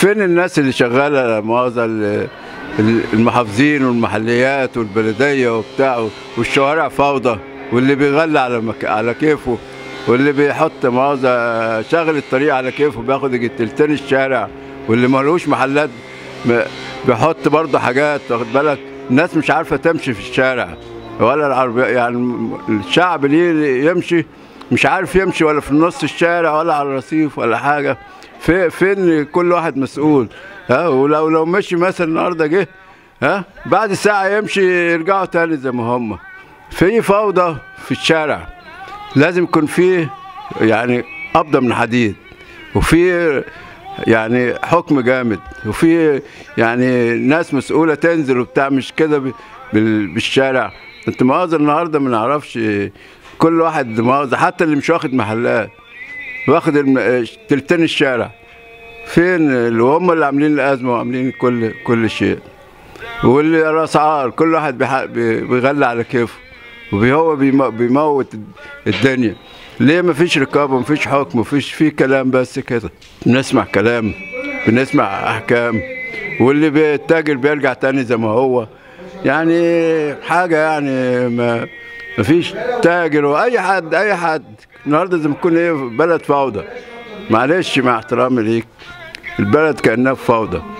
فين الناس اللي شغاله لا مؤاخذه ال- ال- المحافظين والمحليات والبلديه وبتاع والشوارع فوضى واللي بيغلي على مك... على كيفه واللي بيحط مؤاخذه شاغل الطريق على كيفه بياخد يجي تلتين الشارع واللي ملوش محلات م- بيحط برضه حاجات واخد بالك الناس مش عارفه تمشي في الشارع ولا العربية يعني الشعب ليه يمشي مش عارف يمشي ولا في نص الشارع ولا على الرصيف ولا حاجه في فين كل واحد مسؤول ها ولو لو مشي مثلا النهارده جه ها بعد ساعه يمشي يرجعوا تاني زي ما هم في فوضى في الشارع لازم يكون فيه يعني قبضه من حديد وفي يعني حكم جامد وفي يعني ناس مسؤوله تنزل وبتاع مش كده ب- بال- بالشارع انت مؤاخذه النهارده ما نعرفش كل واحد مؤاخذه حتى اللي مش واخد محلات واخد الم- تلتين الشارع فين اللي هم اللي عاملين الازمه وعاملين كل كل شيء واللي الاسعار كل واحد بيح- بي- بيغلي على كيفه وهو بيموت الدنيا ليه ما فيش رقابه ما فيش حكم ما فيش في كلام بس كده بنسمع كلام بنسمع احكام واللي بيتاجر بيرجع تاني زي ما هو يعني حاجه يعني ما ما فيش تاجر واي حد اي حد النهارده زي ما تكون ايه بلد فوضى معلش مع احترامي ليك البلد كانها في فوضى